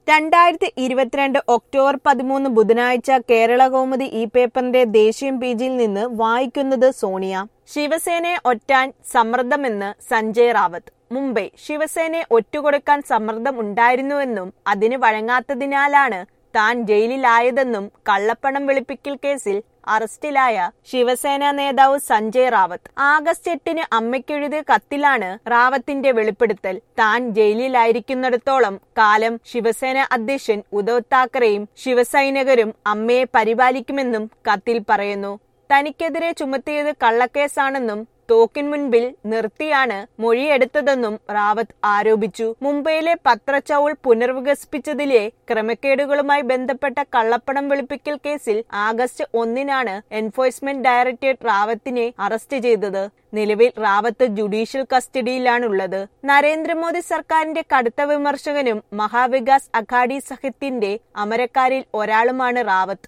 രണ്ടായിരത്തി ഇരുപത്തിരണ്ട് ഒക്ടോബർ പതിമൂന്ന് ബുധനാഴ്ച കേരള കൗമുദി ഈ പേപ്പറിന്റെ ദേശീയം പേജിൽ നിന്ന് വായിക്കുന്നത് സോണിയ ശിവസേനയെ ഒറ്റാൻ സമ്മർദ്ദമെന്ന് സഞ്ജയ് റാവത്ത് മുംബൈ ശിവസേനയെ ഒറ്റുകൊടുക്കാൻ സമ്മർദ്ദം ഉണ്ടായിരുന്നുവെന്നും അതിന് വഴങ്ങാത്തതിനാലാണ് താൻ ജയിലിലായതെന്നും കള്ളപ്പണം വെളുപ്പിക്കൽ കേസിൽ അറസ്റ്റിലായ ശിവസേന നേതാവ് സഞ്ജയ് റാവത്ത് ആഗസ്റ്റ് എട്ടിന് അമ്മയ്ക്കെഴുതിയ കത്തിലാണ് റാവത്തിന്റെ വെളിപ്പെടുത്തൽ താൻ ജയിലിലായിരിക്കുന്നിടത്തോളം കാലം ശിവസേന അധ്യക്ഷൻ ഉദ്ധവ് താക്കറെയും ശിവസൈനികരും അമ്മയെ പരിപാലിക്കുമെന്നും കത്തിൽ പറയുന്നു തനിക്കെതിരെ ചുമത്തിയത് കള്ളക്കേസാണെന്നും തോക്കിൻ മുൻപിൽ നിർത്തിയാണ് മൊഴിയെടുത്തതെന്നും റാവത്ത് ആരോപിച്ചു മുംബൈയിലെ പത്രച്ചൗൾ പുനർവികസിപ്പിച്ചതിലെ ക്രമക്കേടുകളുമായി ബന്ധപ്പെട്ട കള്ളപ്പണം വെളുപ്പിക്കൽ കേസിൽ ആഗസ്റ്റ് ഒന്നിനാണ് എൻഫോഴ്സ്മെന്റ് ഡയറക്ടറേറ്റ് റാവത്തിനെ അറസ്റ്റ് ചെയ്തത് നിലവിൽ റാവത്ത് ജുഡീഷ്യൽ കസ്റ്റഡിയിലാണുള്ളത് നരേന്ദ്രമോദി സർക്കാരിന്റെ കടുത്ത വിമർശകനും മഹാവികാസ് അഘാഡി സഖ്യത്തിന്റെ അമരക്കാരിൽ ഒരാളുമാണ് റാവത്ത്